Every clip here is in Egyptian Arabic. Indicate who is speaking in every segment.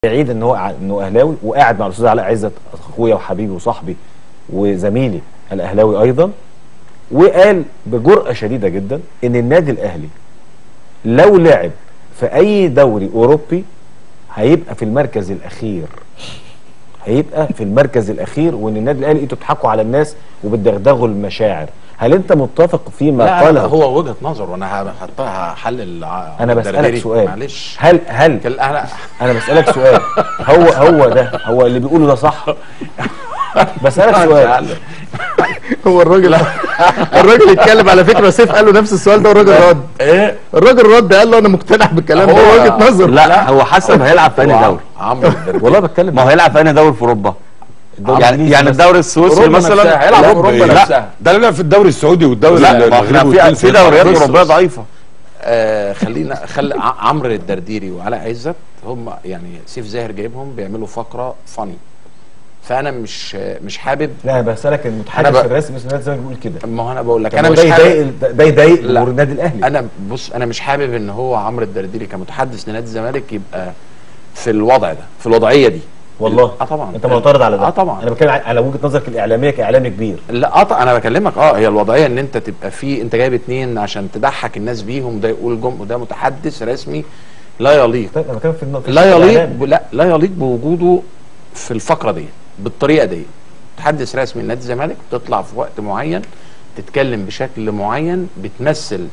Speaker 1: بعيد ان هو انه اهلاوي وقاعد مع الاستاذ علاء عزت اخويا وحبيبي وصاحبي وزميلي الاهلاوي ايضا وقال بجرأة شديدة جدا ان النادي الاهلي لو لعب في اي دوري اوروبي هيبقى في المركز الاخير هيبقى في المركز الاخير وان النادي الاهلي انتوا بتضحكوا على الناس وبتدغدغوا المشاعر هل انت متفق فيما
Speaker 2: لا, لا,
Speaker 1: قاله
Speaker 2: لا هو وجهه نظر وانا هحطها هحلل ع-
Speaker 1: انا بسالك
Speaker 2: دردري.
Speaker 1: سؤال
Speaker 2: معلش
Speaker 1: هل هل
Speaker 2: كل- انا
Speaker 1: انا بسالك سؤال هو هو ده هو اللي بيقوله ده صح بسالك سؤال
Speaker 3: هو الراجل الراجل اتكلم على فكره سيف قال له نفس السؤال ده والراجل رد
Speaker 2: ايه
Speaker 3: الراجل رد قال له انا مقتنع بالكلام ده
Speaker 2: هو-
Speaker 3: وجهه نظر
Speaker 4: لا هو حسب هيلعب في انهي دوري
Speaker 2: عمرو الدرديري.
Speaker 1: والله بتكلم
Speaker 4: ما هو هيلعب في انهي دوري في اوروبا
Speaker 1: الدوري
Speaker 4: يعني
Speaker 1: الإنجليزي
Speaker 4: يعني
Speaker 1: مثلاً.
Speaker 4: الدوري السويسري
Speaker 2: أوروبا
Speaker 4: مثلا
Speaker 2: نفسها، هيلعب
Speaker 4: لا،
Speaker 2: أوروبا
Speaker 4: لا،
Speaker 2: نفسها.
Speaker 5: ده لا في الدوري السعودي والدوري
Speaker 4: لا ما
Speaker 5: المغربي
Speaker 4: احنا في
Speaker 5: والتونسي.
Speaker 4: في دوريات
Speaker 2: بص-
Speaker 4: اوروبيه
Speaker 2: بص.
Speaker 4: ضعيفه
Speaker 2: آه خلينا خلي ع- عمرو الدرديري وعلاء عزت هم يعني سيف زاهر جايبهم بيعملوا فقره فاني فانا مش مش حابب
Speaker 1: لا انا بسالك المتحدث
Speaker 2: أنا ب-
Speaker 1: الرسمي اسمه نادي الزمالك بيقول كده
Speaker 2: ما هو انا بقول لك
Speaker 1: طب
Speaker 2: انا
Speaker 1: هو
Speaker 2: مش
Speaker 1: ده
Speaker 2: حابب
Speaker 1: يضايق ده- ده يضايق
Speaker 2: لا.
Speaker 1: جمهور النادي الاهلي
Speaker 2: انا بص انا مش حابب ان هو عمرو الدرديري كمتحدث لنادي الزمالك يبقى في الوضع ده في الوضعيه دي
Speaker 1: والله
Speaker 2: اه طبعا
Speaker 1: انت معترض على ده
Speaker 2: اه طبعا
Speaker 1: انا بتكلم على وجهه نظرك الاعلاميه كاعلامي كبير
Speaker 2: لا اه انا بكلمك اه هي الوضعيه ان انت تبقى في انت جايب اتنين عشان تضحك الناس بيهم ده يقول جم وده متحدث رسمي لا يليق
Speaker 1: طيب انا بتكلم في النقطه
Speaker 2: لا يليق ب... لا لا يليق بوجوده في الفقره دي بالطريقه دي تحدث رسمي لنادي الزمالك تطلع في وقت معين تتكلم بشكل معين بتمثل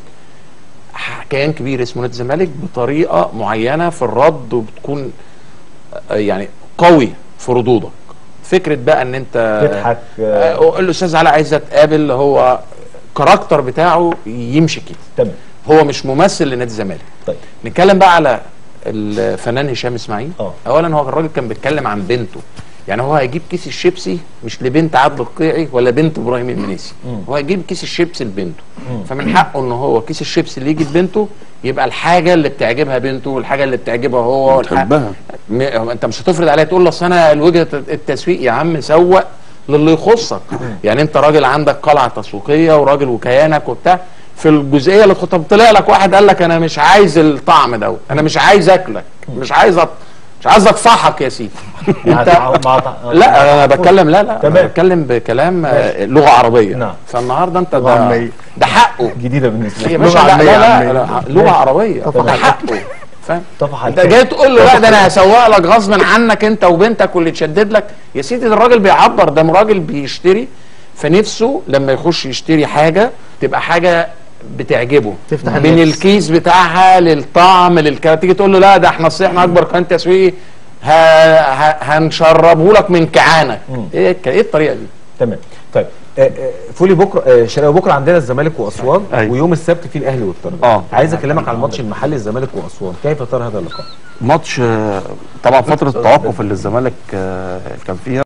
Speaker 2: ح- كيان كبير اسمه نادي الزمالك بطريقه معينه في الرد وبتكون آه، يعني قوي في ردودك فكره بقى ان انت
Speaker 1: تضحك
Speaker 2: آه،
Speaker 1: آه،
Speaker 2: الاستاذ علاء عزت قابل هو كاركتر بتاعه يمشي كده
Speaker 1: تمام
Speaker 2: هو مش ممثل لنادي الزمالك
Speaker 1: طيب
Speaker 2: نتكلم بقى على الفنان هشام اسماعيل
Speaker 1: اه.
Speaker 2: اولا هو الراجل كان بيتكلم عن بنته يعني هو هيجيب كيس الشيبسي مش لبنت عبد القيعي ولا بنت ابراهيم المنيسي هو هيجيب كيس الشيبسي لبنته فمن حقه ان هو كيس الشيبسي اللي يجي لبنته يبقى الحاجه اللي بتعجبها بنته والحاجه اللي بتعجبها هو والح-
Speaker 5: بتحبها.
Speaker 2: م... انت مش هتفرض عليها تقول له اصل انا الوجهه التسويق يا عم سوق للي يخصك يعني انت راجل عندك قلعه تسويقيه وراجل وكيانك وبتاع في الجزئيه اللي طب طلع لك واحد قال لك انا مش عايز الطعم دوت انا مش عايز اكلك مش عايز أط... مش عايز اطفحك يا سيدي
Speaker 1: مع
Speaker 2: انت
Speaker 1: تع- مع تع-
Speaker 2: لا انا بتكلم لا لا
Speaker 1: تمام.
Speaker 2: انا بتكلم بكلام آه، لغه عربيه
Speaker 1: نعم.
Speaker 2: فالنهارده انت
Speaker 3: لغة
Speaker 2: ده,
Speaker 3: عامية.
Speaker 2: ده حقه
Speaker 1: جديده بالنسبه
Speaker 2: يا
Speaker 1: لي
Speaker 2: باشا
Speaker 3: لغة
Speaker 2: لا
Speaker 3: عامية
Speaker 2: لا, لا,
Speaker 3: عامية.
Speaker 2: لا لغه عربيه ده حقه فاهم
Speaker 1: طفح
Speaker 2: انت
Speaker 1: على
Speaker 2: جاي تقول له لا ده انا هسوق لك غصبا عنك انت وبنتك واللي تشدد لك يا سيدي ده الراجل بيعبر ده راجل بيشتري فنفسه لما يخش يشتري حاجه تبقى حاجه بتعجبه
Speaker 3: تفتح
Speaker 2: من
Speaker 3: النفس.
Speaker 2: الكيس بتاعها للطعم للكلام تيجي تقول له لا ده احنا اصل احنا اكبر قناه تسويقي ه- ه- هنشربه لك من كعانك ايه الك- ايه الطريقه دي
Speaker 1: تمام طيب آه، آه، فولي بكره آه، شراوي بكره عندنا الزمالك واسوان
Speaker 4: أيوة.
Speaker 1: ويوم السبت فيه الاهلي والترجي
Speaker 4: اه.
Speaker 1: عايز اكلمك على الماتش المحلي الزمالك واسوان كيف ترى هذا اللقاء
Speaker 4: ماتش آه، طبعا فتره التوقف اللي الزمالك آه، كان فيها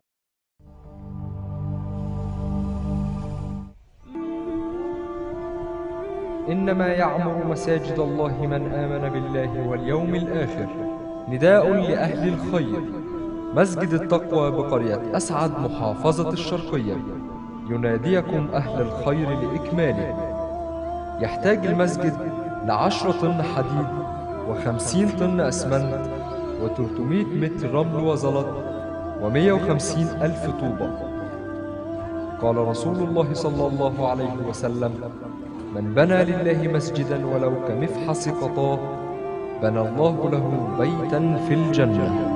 Speaker 6: إنما يعمر مساجد الله من آمن بالله واليوم الآخر نداء لأهل الخير مسجد التقوى بقرية أسعد محافظة الشرقية يناديكم أهل الخير لإكماله يحتاج المسجد لعشرة طن حديد وخمسين طن أسمنت وتلتمائة متر رمل وزلط ومية وخمسين ألف طوبة قال رسول الله صلى الله عليه وسلم من بنى لله مسجدا ولو كمفحص قطاه بنى الله له بيتا في الجنه